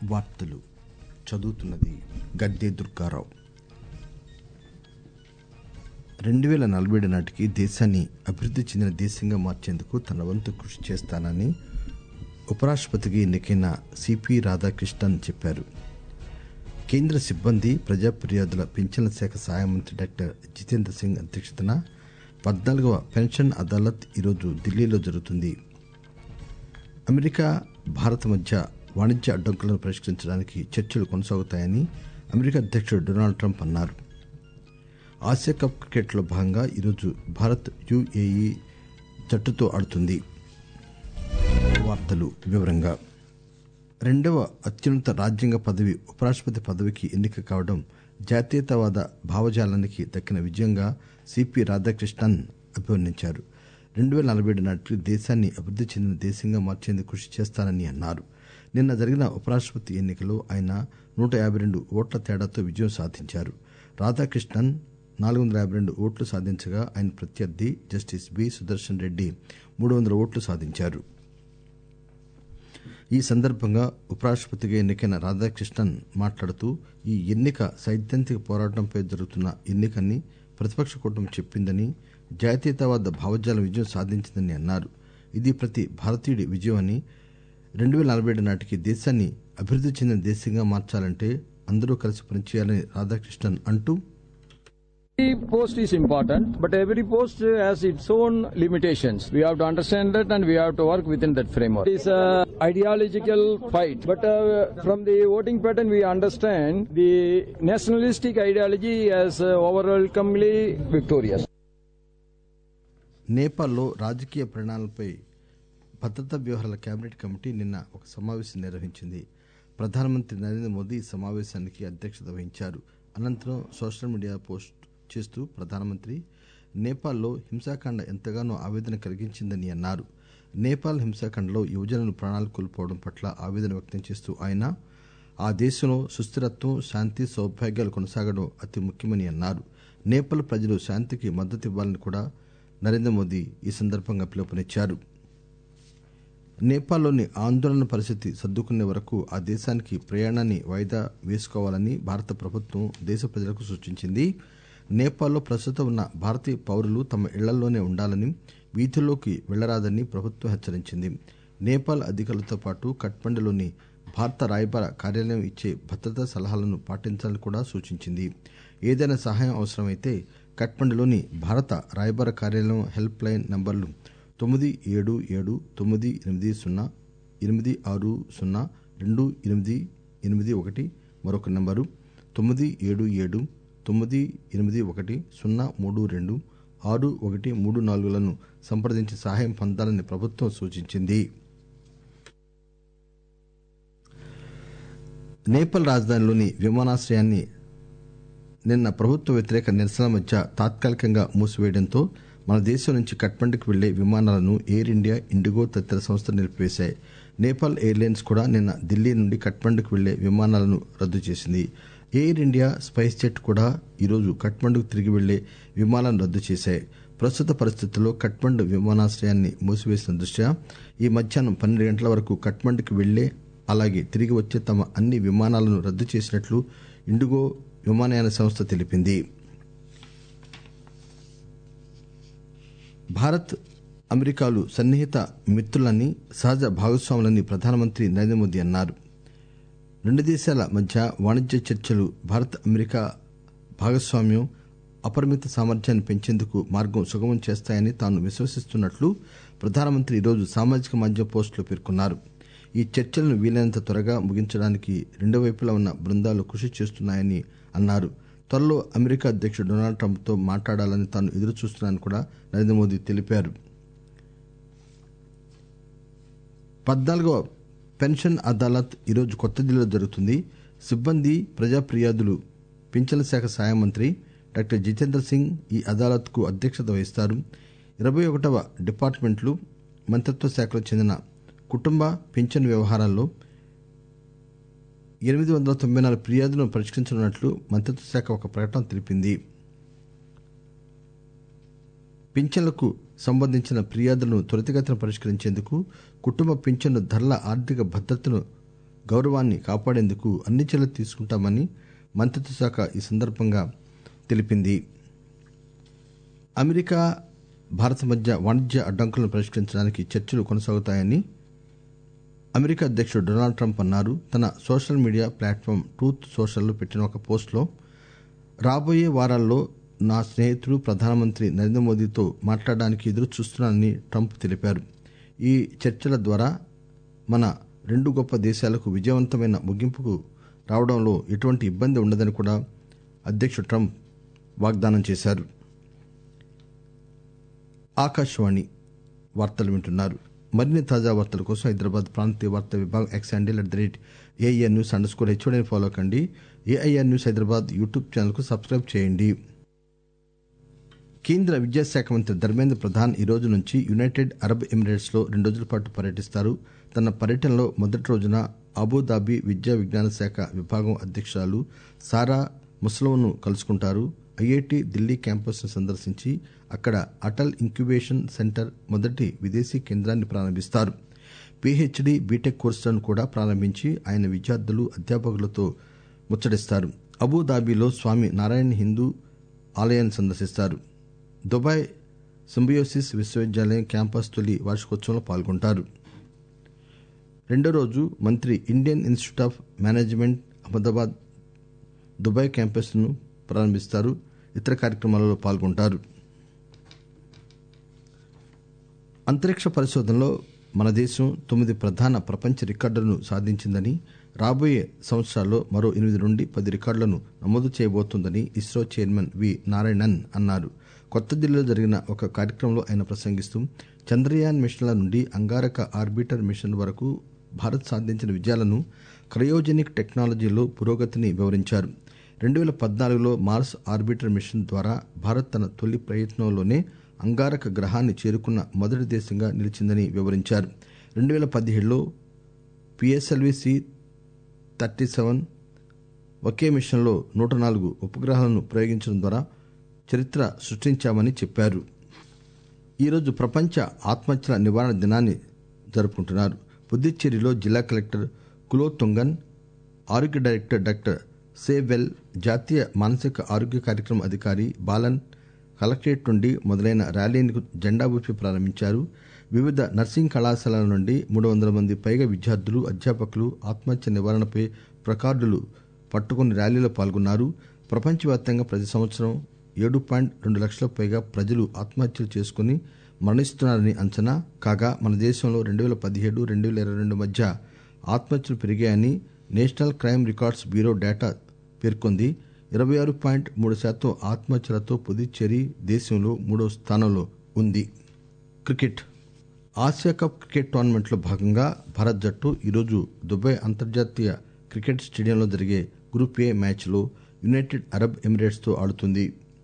వార్తలు చదువుతున్నది గద్దె దుర్గారావు రెండు వేల నలభై ఏడు నాటికి దేశాన్ని అభివృద్ధి చెందిన దేశంగా మార్చేందుకు తన వంతు కృషి చేస్తానని ఉపరాష్ట్రపతిగా ఎన్నికైన సిపి రాధాకృష్ణన్ చెప్పారు కేంద్ర సిబ్బంది ప్రజా ఫిర్యాదుల పింఛన్ల శాఖ సహాయ మంత్రి డాక్టర్ జితేంద్ర సింగ్ అధ్యక్షతన పద్నాలుగవ పెన్షన్ అదాలత్ ఈరోజు ఢిల్లీలో జరుగుతుంది అమెరికా భారత్ మధ్య వాణిజ్య అడ్డంకులను పరిష్కరించడానికి చర్చలు కొనసాగుతాయని అమెరికా అధ్యక్షుడు డొనాల్డ్ ట్రంప్ అన్నారు ఆసియా కప్ క్రికెట్లో భాగంగా ఈరోజు భారత్ యుఏఈ జట్టుతో ఆడుతుంది వార్తలు వివరంగా రెండవ అత్యున్నత రాజ్యాంగ పదవి ఉపరాష్ట్రపతి పదవికి ఎన్నిక కావడం జాతీయతావాద భావజాలానికి దక్కిన విజయంగా సిపి రాధాకృష్ణన్ అభివర్ణించారు రెండు వేల నలభై ఏడు నాటికి దేశాన్ని అభివృద్ధి చెందిన దేశంగా మార్చేందుకు కృషి చేస్తానని అన్నారు నిన్న జరిగిన ఉపరాష్ట్రపతి ఎన్నికలో ఆయన నూట యాభై రెండు ఓట్ల తేడాతో విజయం సాధించారు రాధాకృష్ణన్ నాలుగు వందల యాభై రెండు ఓట్లు సాధించగా ఆయన ప్రత్యర్థి జస్టిస్ బి సుదర్శన్ రెడ్డి మూడు వందల ఓట్లు సాధించారు ఈ సందర్భంగా ఉపరాష్ట్రపతిగా ఎన్నికైన రాధాకృష్ణన్ మాట్లాడుతూ ఈ ఎన్నిక సైద్ధాంతిక పోరాటంపై జరుగుతున్న ఎన్నికని ప్రతిపక్ష కూటమి చెప్పిందని జాతీయతావాద భావజాలం విజయం సాధించిందని అన్నారు ఇది ప్రతి భారతీయుడి విజయం అని రెండు వేల నలభై ఏడు నాటికి దేశాన్ని అభివృద్ధి చెందిన దేశంగా మార్చాలంటే అందరూ కలిసి పనిచేయాలని రాధాకృష్ణన్ అంటూ Every post is important, but every post has its own limitations. We have to understand that and we have to work within that framework. It's a ideological fight, but uh, from the voting pattern we understand the nationalistic ideology as uh, overwhelmingly victorious. నేపాల్లో రాజకీయ పరిణామాలపై భద్రతా వ్యవహారాల cabinet committee నిన్న ఒక సమావేశం నిర్వహించింది ప్రధానమంత్రి నరేంద్ర మోదీ ఈ సమావేశానికి అధ్యక్షత వహించారు అనంతరం సోషల్ మీడియా పోస్ట్ చేస్తూ ప్రధానమంత్రి నేపాల్లో హింసాకాండ ఎంతగానో ఆవేదన కలిగించిందని అన్నారు నేపాల్ హింసాకాండలో యువజనులు ప్రాణాలు కోల్పోవడం పట్ల ఆవేదన వ్యక్తం చేస్తూ ఆయన ఆ దేశంలో సుస్థిరత్వం శాంతి సౌభాగ్యాలు కొనసాగడం అతి ముఖ్యమని అన్నారు నేపాల్ ప్రజలు శాంతికి మద్దతు ఇవ్వాలని కూడా నరేంద్ర మోదీ ఈ సందర్భంగా పిలుపునిచ్చారు నేపాల్లోని ఆందోళన పరిస్థితి సర్దుకునే వరకు ఆ దేశానికి ప్రయాణాన్ని వాయిదా వేసుకోవాలని భారత ప్రభుత్వం దేశ ప్రజలకు సూచించింది నేపాల్లో ప్రస్తుతం ఉన్న భారతీయ పౌరులు తమ ఇళ్లలోనే ఉండాలని వీధుల్లోకి వెళ్లరాదని ప్రభుత్వం హెచ్చరించింది నేపాల్ అధికారులతో పాటు కఠ్మండులోని భారత రాయబార కార్యాలయం ఇచ్చే భద్రతా సలహాలను పాటించాలని కూడా సూచించింది ఏదైనా సహాయం అవసరమైతే కఠ్మండులోని భారత రాయబార కార్యాలయం హెల్ప్ లైన్ నంబర్లు తొమ్మిది ఏడు ఏడు తొమ్మిది ఎనిమిది సున్నా ఎనిమిది ఆరు సున్నా రెండు ఎనిమిది ఎనిమిది ఒకటి మరొక నంబరు తొమ్మిది ఏడు ఏడు తొమ్మిది ఎనిమిది ఒకటి సున్నా మూడు రెండు ఆరు ఒకటి మూడు నాలుగులను సంప్రదించి సహాయం పొందాలని ప్రభుత్వం సూచించింది నేపాల్ రాజధానిలోని విమానాశ్రయాన్ని నిన్న ప్రభుత్వ వ్యతిరేక నిరసనల మధ్య తాత్కాలికంగా మూసివేయడంతో మన దేశం నుంచి కఠ్మండుకు వెళ్లే విమానాలను ఎయిర్ ఇండియా ఇండిగో తదితర సంస్థలు నిలిపివేశాయి నేపాల్ ఎయిర్లైన్స్ కూడా నిన్న ఢిల్లీ నుండి కఠ్మండుకు వెళ్లే విమానాలను రద్దు చేసింది ఎయిర్ ఇండియా స్పైస్ జెట్ కూడా ఈరోజు కఠ్మండుకు తిరిగి వెళ్లే విమానాలను రద్దు చేశాయి ప్రస్తుత పరిస్థితుల్లో కఠ్మండు విమానాశ్రయాన్ని మూసివేసిన దృష్ట్యా ఈ మధ్యాహ్నం పన్నెండు గంటల వరకు కఠ్మండుకు వెళ్లే అలాగే తిరిగి వచ్చే తమ అన్ని విమానాలను రద్దు చేసినట్లు ఇండిగో విమానయాన సంస్థ తెలిపింది భారత్ అమెరికాలు సన్నిహిత మిత్రులని సహజ భాగస్వాములని ప్రధానమంత్రి నరేంద్ర మోదీ అన్నారు రెండు దేశాల మధ్య వాణిజ్య చర్చలు భారత్ అమెరికా భాగస్వామ్యం అపరిమిత సామర్థ్యాన్ని పెంచేందుకు మార్గం సుగమం చేస్తాయని తాను విశ్వసిస్తున్నట్లు ప్రధానమంత్రి ఈరోజు సామాజిక మాధ్యమ పోస్టులో పేర్కొన్నారు ఈ చర్చలను వీలైనంత త్వరగా ముగించడానికి రెండు వైపులా ఉన్న బృందాలు కృషి చేస్తున్నాయని అన్నారు త్వరలో అమెరికా అధ్యక్షుడు డొనాల్డ్ ట్రంప్ తో మాట్లాడాలని తాను ఎదురు చూస్తున్నానని కూడా నరేంద్ర మోదీ తెలిపారు పద్నాలుగవ పెన్షన్ అదాలత్ ఈరోజు కొత్త ఢిల్లీలో జరుగుతుంది సిబ్బంది ప్రజా ఫిర్యాదులు పింఛన్ల శాఖ సహాయ మంత్రి డాక్టర్ జితేంద్ర సింగ్ ఈ అదాలత్ కు అధ్యక్షత వహిస్తారు ఇరవై ఒకటవ డిపార్ట్మెంట్లు మంత్రిత్వ శాఖకు చెందిన కుటుంబ పింఛన్ వ్యవహారాల్లో ఎనిమిది వందల తొంభై నాలుగు ఫిర్యాదులను పరిష్కరించనున్నట్లు మంత్రిత్వ శాఖ ఒక ప్రకటన తెలిపింది పింఛన్లకు సంబంధించిన ఫిర్యాదులను త్వరితగతిన పరిష్కరించేందుకు కుటుంబ పింఛన్ను ధరల ఆర్థిక భద్రతను గౌరవాన్ని కాపాడేందుకు అన్ని చర్యలు తీసుకుంటామని మంత్రిత్వ శాఖ ఈ సందర్భంగా తెలిపింది అమెరికా భారత్ మధ్య వాణిజ్య అడ్డంకులను పరిష్కరించడానికి చర్చలు కొనసాగుతాయని అమెరికా అధ్యక్షుడు డొనాల్డ్ ట్రంప్ అన్నారు తన సోషల్ మీడియా ప్లాట్ఫామ్ ట్రూత్ సోషల్లో పెట్టిన ఒక పోస్ట్లో రాబోయే వారాల్లో నా స్నేహితుడు ప్రధానమంత్రి నరేంద్ర మోదీతో మాట్లాడడానికి ఎదురు చూస్తున్నానని ట్రంప్ తెలిపారు ఈ చర్చల ద్వారా మన రెండు గొప్ప దేశాలకు విజయవంతమైన ముగింపుకు రావడంలో ఎటువంటి ఇబ్బంది ఉండదని కూడా అధ్యక్షుడు ట్రంప్ వాగ్దానం చేశారు ఆకాశవాణి వార్తలు వింటున్నారు మరిన్ని తాజా వార్తల కోసం హైదరాబాద్ ప్రాంతీయ వార్తా విభాగం X handle at the rate AIR news underscore హెచ్ఓడిని ఫాలో కండి ఏఐఆర్ న్యూస్ హైదరాబాద్ యూట్యూబ్ ఛానల్కు సబ్స్క్రైబ్ చేయండి కేంద్ర విద్యాశాఖ మంత్రి ధర్మేంద్ర ప్రధాన్ ఈ రోజు నుంచి యునైటెడ్ అరబ్ ఎమిరేట్స్ లో రెండు రోజుల పాటు పర్యటిస్తారు తన పర్యటనలో మొదటి రోజున అబుదాబి విద్యా విజ్ఞాన శాఖ విభాగం అధ్యక్షురాలు సారా ముస్లవను కలుసుకుంటారు ఐఐటి ఢిల్లీ క్యాంపస్ ను సందర్శించి అక్కడ అటల్ ఇంక్యుబేషన్ సెంటర్ మొదటి విదేశీ కేంద్రాన్ని ప్రారంభిస్తారు పీహెచ్డీ బీటెక్ కోర్సులను కూడా ప్రారంభించి ఆయన విద్యార్థులు అధ్యాపకులతో ముచ్చటిస్తారు అబుదాబిలో స్వామి నారాయణ హిందూ ఆలయాన్ని సందర్శిస్తారు దుబాయ్ సింబియోసిస్ విశ్వవిద్యాలయం క్యాంపస్ తొలి వార్షికోత్సవంలో పాల్గొంటారు రెండో రోజు మంత్రి Indian Institute of Management Ahmedabad Dubai campus ను ప్రారంభిస్తారు ఇతర కార్యక్రమాలలో పాల్గొంటారు అంతరిక్ష పరిశోధనలో మన దేశం తొమ్మిది ప్రధాన ప్రపంచ రికార్డులను సాధించిందని రాబోయే సంవత్సరాల్లో మరో ఎనిమిది నుండి పది రికార్డులను నమోదు చేయబోతోందని ఇస్రో చైర్మన్ వి నారాయణన్ అన్నారు కొత్త ఢిల్లీలో జరిగిన ఒక కార్యక్రమంలో ఆయన ప్రసంగిస్తూ చంద్రయాన్ మిషన్ల నుండి అంగారక ఆర్బిటర్ మిషన్ వరకు భారత్ సాధించిన విజయాలను క్రయోజెనిక్ టెక్నాలజీలో పురోగతిని వివరించారు రెండు వేల పద్నాలుగులో మార్స్ ఆర్బిటర్ మిషన్ ద్వారా భారత్ తన తొలి ప్రయత్నంలోనే అంగారక గ్రహాన్ని చేరుకున్న మొదటి దేశంగా నిలిచిందని వివరించారు రెండు వేల పదిహేడులో పిఎస్ఎల్వి సి థర్టీ సెవెన్ ఒకే మిషన్లో నూట నాలుగు ఉపగ్రహాలను ప్రయోగించడం ద్వారా చరిత్ర సృష్టించామని చెప్పారు ఈరోజు ప్రపంచ ఆత్మహత్యల నివారణ దినాన్ని జరుపుకుంటున్నారు పుదుచ్చేరిలో జిల్లా కలెక్టర్ కులోతుంగన్ ఆరోగ్య డైరెక్టర్ డాక్టర్ సేవెల్ జాతీయ మానసిక ఆరోగ్య కార్యక్రమం అధికారి బాలన్ కలెక్టరేట్ నుండి మొదలైన ర్యాలీని జెండా ఊపి ప్రారంభించారు వివిధ నర్సింగ్ కళాశాలల నుండి మూడు వందల మంది పైగా విద్యార్థులు అధ్యాపకులు ఆత్మహత్య నివారణపై ప్రకార్డులు పట్టుకుని ర్యాలీలో పాల్గొన్నారు ప్రపంచవ్యాప్తంగా ప్రతి సంవత్సరం ఏడు పాయింట్ రెండు లక్షల పైగా ప్రజలు ఆత్మహత్యలు చేసుకుని మరణిస్తున్నారని అంచనా కాగా మన దేశంలో రెండు వేల పదిహేడు రెండు వేల ఇరవై రెండు మధ్య ఆత్మహత్యలు పెరిగాయని National Crime Records Bureau data పేర్కొంది ఇరవై ఆరు పాయింట్ మూడు శాతం ఆత్మహత్యలతో పుదుచ్చేరి దేశంలో మూడో స్థానంలో ఉంది క్రికెట్ ఆసియా కప్ క్రికెట్ టోర్నమెంట్లో భాగంగా భారత్ జట్టు ఈరోజు దుబాయ్ అంతర్జాతీయ క్రికెట్ స్టేడియంలో జరిగే గ్రూప్ ఏ మ్యాచ్లో యునైటెడ్ అరబ్ ఎమిరేట్స్తో ఆడుతుంది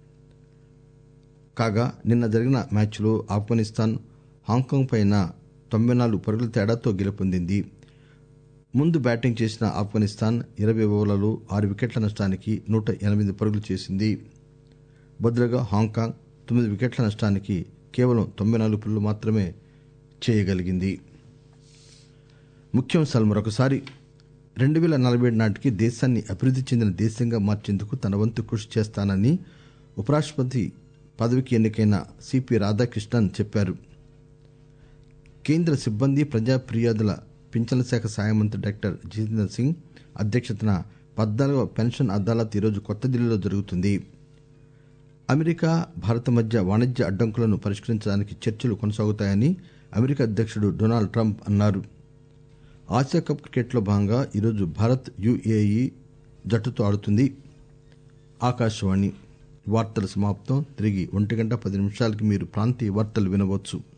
కాగా నిన్న జరిగిన మ్యాచ్లో ఆఫ్ఘనిస్తాన్ హాంకాంగ్ పైన తొంభై నాలుగు పరుగుల తేడాతో గెలుపొందింది ముందు బ్యాటింగ్ చేసిన ఆఫ్ఘనిస్తాన్ ఇరవై ఓవర్లలో ఆరు వికెట్ల నష్టానికి నూట ఎనిమిది పరుగులు చేసింది బదులుగా హాంకాంగ్ తొమ్మిది వికెట్ల నష్టానికి కేవలం తొంభై నాలుగు పరుగులు మాత్రమే చేయగలిగింది ముఖ్యాంశాలు మరొకసారి రెండు వేల నలభై ఏడు నాటికి దేశాన్ని అభివృద్ధి చెందిన దేశంగా మార్చేందుకు తన వంతు కృషి చేస్తానని ఉపరాష్ట్రపతి పదవికి ఎన్నికైన సిపి రాధాకృష్ణన్ చెప్పారు కేంద్ర సిబ్బంది ప్రజా ఫిర్యాదుల పింఛన్ల శాఖ సహాయ మంత్రి డాక్టర్ జితేంద్ర సింగ్ అధ్యక్షతన పద్నాలుగవ పెన్షన్ అదాలత్ ఈరోజు కొత్త ఢిల్లీలో జరుగుతుంది అమెరికా భారత్ మధ్య వాణిజ్య అడ్డంకులను పరిష్కరించడానికి చర్చలు కొనసాగుతాయని అమెరికా అధ్యక్షుడు డొనాల్డ్ ట్రంప్ అన్నారు ఆసియా కప్ క్రికెట్లో భాగంగా ఈరోజు భారత్ యుఏఈ జట్టుతో ఆడుతుంది ఆకాశవాణి వార్తల సమాప్తం తిరిగి ఒంటి గంట పది నిమిషాలకి మీరు ప్రాంతీయ వార్తలు వినవచ్చు